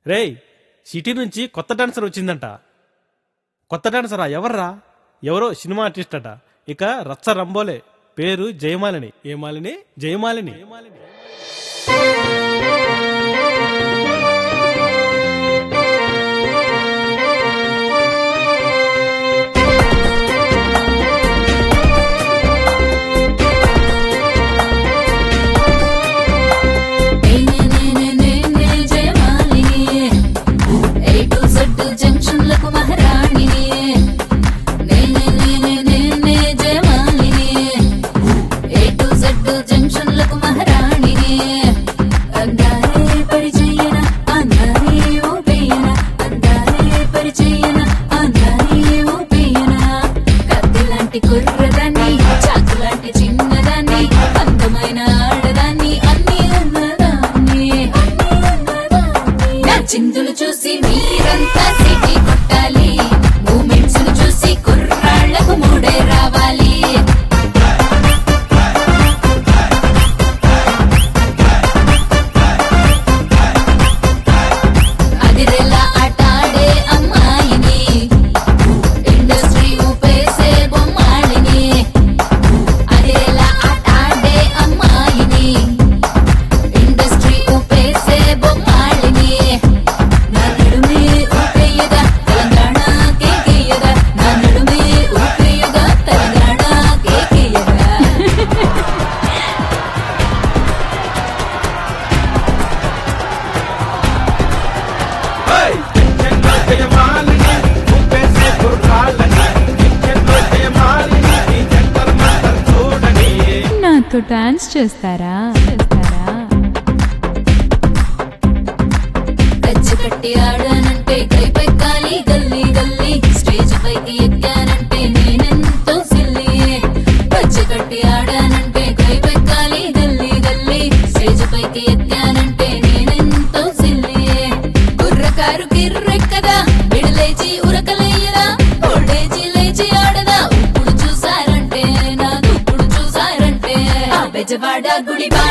రేయ్ సిటీ నుంచి కొత్త డాన్సర్ వచ్చిందంట కొత్త డాన్సరా ఎవర్రా ఎవరో సినిమా ఆర్టిస్ట్ అట ఇక రచ్చ రంబోలే పేరు జయమాలిని ఏమాలిని జయమాలిని జంక్షన్లకు మహారాణిని నేనే నేనే నేనే జయమాలిని ఏ టు జెడ్ జంక్షన్లకు మహారాణిని అందాలే పరిచయన అందాలే ఓపెయన అందాలే పరిచయన అందాలే ఓపెయన కత్తిలాంటి కుర్రదాన్ని చాకులాంటి చిన్నదాన్ని అందమైన ఆడదాన్ని అన్ని ఉన్నదాన్ని నా చిందులు చూసి మీరంతా సిటీ కొట్టాలి మూమెంట్స్ చూసి కుర్రాళ్లకు మూడే రావాలి అదిరెలా ఆటాడే అమ్మాయిని ఇండస్ట్రీ ఊపేసే బొమ్మాళిని అదిరెలా ఆటాడే అమ్మాయిని ఇండస్ట్రీ ఊపేసే బొమ్మాళిని నా నడుమే ఊపేయగా తెలంగాణ కేకేయగా నా నడుమే ఊపేయగా తెలంగాణ కేకేయగా నాతో డాన్స్ చేస్తారా చేస్తారా గజ్జి కట్టి ఆడానంటే కై పెక్కాలి గల్లీ గల్లీ స్టేజ్ పైకి ఎక్కానంటే నేనెంతో సిల్లి గజ్జి కట్టి ఆడానంటే కై పెక్కాలి గల్లీ గల్లీ స్టేజ్ పైకి ఎక్కానంటే నేనెంతో సిల్లి కుర్రకారు కిర్రెక్కదా విడలేచి ఉరకలేయదా ఓడేచి లేచి ఆడదా ఇప్పుడు చూసారంటే నా ఇప్పుడు చూసారంటే ఆ బెజవాడ గుడి బా